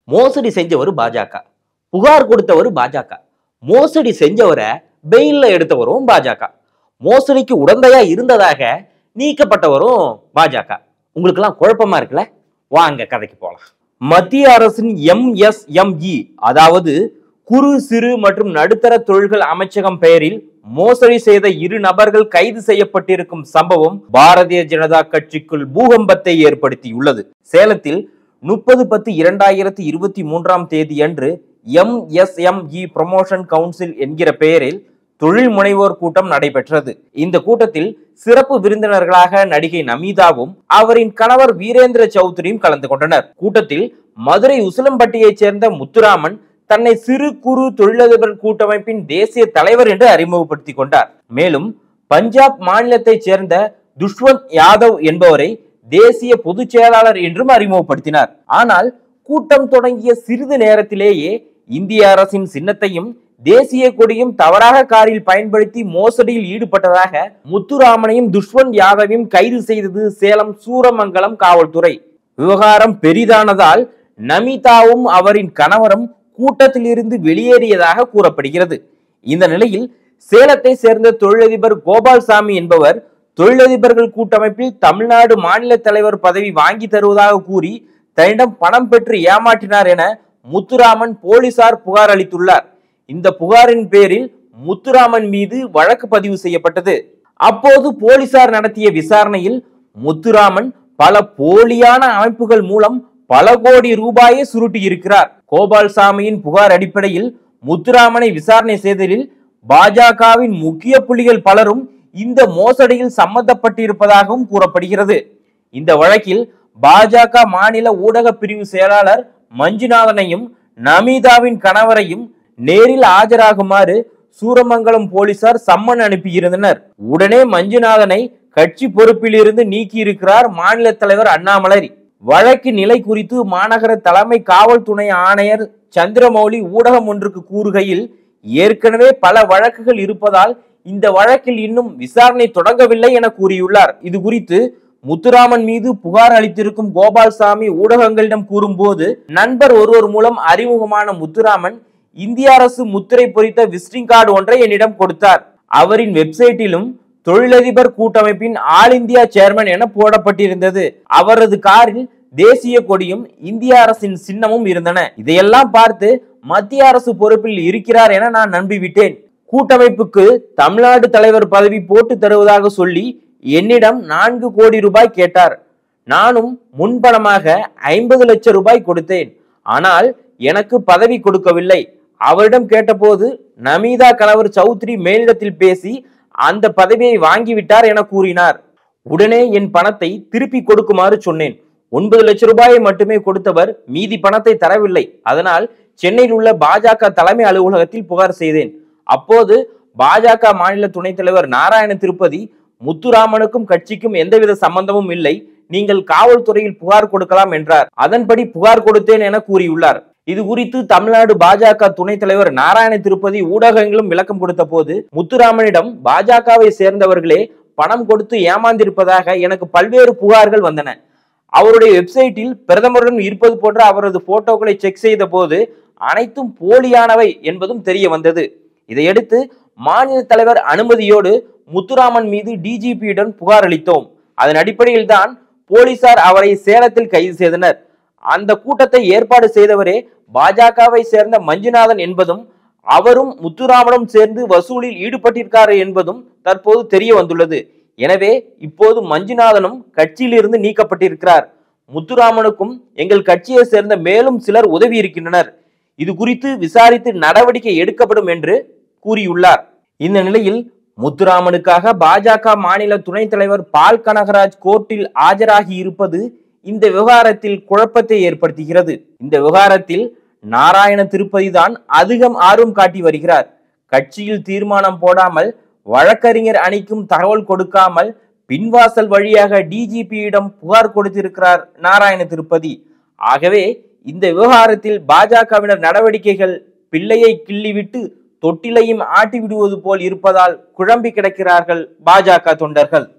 மோசடி செஞ்சவர் பாஜக புகார் கொடுத்தவர் பாஜக மோசடி செஞ்சவரை பெயில்ல எடுத்தவரும் பாஜக மோசடிக்கு உடந்தையா இருந்ததாக நீக்கப்பட்டவரும் பாஜக உங்களுக்கெல்லாம் குழப்பமா இருக்குல்ல வாங்க கதைக்கு போலாம் மத்திய அரசின் எம்எஸ்எம்இ அதாவது குறு சிறு மற்றும் நடுத்தர தொழில்கள் அமைச்சகம் பெயரில் மோசடி செய்த இரு நபர்கள் கைது செய்யப்பட்டிருக்கும் சம்பவம் பாரதிய ஜனதா கட்சிக்குள் பூகம்பத்தை ஏற்படுத்தியுள்ளது சேலத்தில் முப்பது பத்து இரண்டாயிரத்தி இருபத்தி மூன்றாம் தேதியன்று எம்எஸ்எம்இ ப்ரமோஷன் கவுன்சில் என்கிற பெயரில் தொழில் முனைவோர் கூட்டம் நடைபெற்றது இந்த கூட்டத்தில் சிறப்பு விருந்தினர்களாக நடிகை நமீதாவும் அவரின் கணவர் வீரேந்திர சௌத்ரியும் கலந்து கொண்டனர் கூட்டத்தில் மதுரை உசிலம்பட்டியைச் சேர்ந்த முத்துராமன் தன்னை சிறு குறு தொழிலதிபர் கூட்டமைப்பின் தேசிய தலைவர் என்று அறிமுகப்படுத்திக் கொண்டார் மேலும் பஞ்சாப் மாநிலத்தைச் சேர்ந்த துஷ்வந்த் யாதவ் என்பவரை தேசிய பொதுச் செயலாளர் என்றும் அறிமுகப்படுத்தினார் ஆனால் கூட்டம் தொடங்கிய சிறிது நேரத்திலேயே இந்திய அரசின் சின்னத்தையும் தேசிய கொடியும் தவறாக காரில் பயன்படுத்தி மோசடியில் ஈடுபட்டதாக முத்துராமனையும் துஷ்வந்த் யாதவையும் கைது செய்தது சேலம் சூரமங்கலம் காவல்துறை விவகாரம் பெரிதானதால் நமிதாவும் அவரின் கணவரும் கூட்டத்திலிருந்து வெளியேறியதாக கூறப்படுகிறது இந்த நிலையில் சேலத்தை சேர்ந்த தொழிலதிபர் கோபால்சாமி என்பவர் தொழிலதிபர்கள் கூட்டமைப்பில் தமிழ்நாடு மாநில தலைவர் பதவி வாங்கி தருவதாக கூறி தன்னிடம் பணம் பெற்று ஏமாற்றினார் என முத்துராமன் போலீசார் புகார் அளித்துள்ளார் இந்த புகாரின் பேரில் முத்துராமன் மீது வழக்கு பதிவு செய்யப்பட்டது அப்போது போலீசார் நடத்திய விசாரணையில் முத்துராமன் பல போலியான அமைப்புகள் மூலம் பல கோடி ரூபாயை சுருட்டி இருக்கிறார் கோபால்சாமியின் புகார் அடிப்படையில் முத்துராமனை விசாரணை செய்ததில் பாஜகவின் முக்கிய புள்ளிகள் பலரும் இந்த மோசடியில் சம்பந்தப்பட்டிருப்பதாகவும் கூறப்படுகிறது இந்த வழக்கில் பாஜக மாநில ஊடக பிரிவு செயலாளர் மஞ்சுநாதனையும் நமிதாவின் கணவரையும் நேரில் ஆஜராகுமாறு சூரமங்கலம் போலீசார் சம்மன் அனுப்பியிருந்தனர் உடனே மஞ்சுநாதனை கட்சி பொறுப்பிலிருந்து நீக்கியிருக்கிறார் மாநில தலைவர் அண்ணாமலை வழக்கு நிலை குறித்து மாநகர தலைமை காவல் துணை ஆணையர் சந்திரமௌலி ஊடகம் ஒன்றுக்கு கூறுகையில் ஏற்கனவே பல வழக்குகள் இருப்பதால் இந்த வழக்கில் இன்னும் விசாரணை தொடங்கவில்லை என கூறியுள்ளார் இது குறித்து முத்துராமன் மீது புகார் அளித்திருக்கும் கோபால்சாமி ஊடகங்களிடம் கூறும்போது நண்பர் ஒருவர் மூலம் அறிமுகமான முத்துராமன் இந்திய அரசு முத்திரை பொறித்த விசிட்டிங் கார்டு ஒன்றை என்னிடம் கொடுத்தார் அவரின் வெப்சைட்டிலும் தொழிலதிபர் கூட்டமைப்பின் ஆல் இந்தியா சேர்மன் என போடப்பட்டிருந்தது அவரது காரில் தேசிய கொடியும் இந்திய அரசின் சின்னமும் இருந்தன இதையெல்லாம் பார்த்து மத்திய அரசு பொறுப்பில் இருக்கிறார் என நான் நம்பிவிட்டேன் கூட்டமைப்புக்கு தமிழ்நாடு தலைவர் பதவி போட்டு தருவதாக சொல்லி என்னிடம் நான்கு கோடி ரூபாய் கேட்டார் நானும் முன்பணமாக ஐம்பது லட்சம் ரூபாய் கொடுத்தேன் ஆனால் எனக்கு பதவி கொடுக்கவில்லை அவரிடம் கேட்டபோது நமீதா கணவர் சௌத்ரி மேலிடத்தில் பேசி அந்த பதவியை வாங்கிவிட்டார் என கூறினார் உடனே என் பணத்தை திருப்பி கொடுக்குமாறு சொன்னேன் ஒன்பது லட்சம் ரூபாயை மட்டுமே கொடுத்தவர் மீதி பணத்தை தரவில்லை அதனால் சென்னையில் உள்ள பாஜக தலைமை அலுவலகத்தில் புகார் செய்தேன் அப்போது பாஜக மாநில துணைத் தலைவர் நாராயண திருப்பதி முத்துராமனுக்கும் கட்சிக்கும் எந்தவித சம்பந்தமும் இல்லை நீங்கள் காவல்துறையில் புகார் கொடுக்கலாம் என்றார் அதன்படி புகார் கொடுத்தேன் என கூறியுள்ளார் இது குறித்து தமிழ்நாடு பாஜக துணைத் தலைவர் நாராயண திருப்பதி ஊடகங்களும் விளக்கம் கொடுத்த போது முத்துராமனிடம் பாஜகவை சேர்ந்தவர்களே பணம் கொடுத்து ஏமாந்திருப்பதாக எனக்கு பல்வேறு புகார்கள் வந்தன அவருடைய வெப்சைட்டில் பிரதமருடன் இருப்பது போன்ற அவரது போட்டோக்களை செக் செய்த போது அனைத்தும் போலியானவை என்பதும் தெரிய வந்தது இதையடுத்து மாநில தலைவர் அனுமதியோடு முத்துராமன் மீது டிஜிபியிடம் புகார் அளித்தோம் அதன் அடிப்படையில் தான் போலீசார் அவரை சேலத்தில் கைது செய்தனர் அந்த கூட்டத்தை ஏற்பாடு செய்தவரே பாஜகவை சேர்ந்த மஞ்சுநாதன் என்பதும் அவரும் முத்துராமனும் சேர்ந்து வசூலில் ஈடுபட்டிருக்காரு என்பதும் தற்போது தெரிய வந்துள்ளது எனவே இப்போது மஞ்சுநாதனும் கட்சியிலிருந்து நீக்கப்பட்டிருக்கிறார் முத்துராமனுக்கும் எங்கள் கட்சியை சேர்ந்த மேலும் சிலர் உதவி இருக்கின்றனர் இது குறித்து விசாரித்து நடவடிக்கை எடுக்கப்படும் என்று கூறியுள்ளார் இந்த நிலையில் முத்துராமனுக்காக பாஜக மாநில துணைத் தலைவர் பால் கனகராஜ் கோர்ட்டில் ஆஜராகி இருப்பது இந்த விவகாரத்தில் குழப்பத்தை ஏற்படுத்துகிறது இந்த விவகாரத்தில் நாராயண திருப்பதி தான் அதிகம் ஆர்வம் காட்டி வருகிறார் கட்சியில் தீர்மானம் போடாமல் வழக்கறிஞர் அணிக்கும் தகவல் கொடுக்காமல் பின்வாசல் வழியாக டிஜிபியிடம் புகார் கொடுத்திருக்கிறார் நாராயண திருப்பதி ஆகவே இந்த விவகாரத்தில் பாஜகவினர் நடவடிக்கைகள் பிள்ளையை கிள்ளிவிட்டு தொட்டிலையும் ஆட்டி விடுவது போல் இருப்பதால் குழம்பி கிடக்கிறார்கள் பாஜக தொண்டர்கள்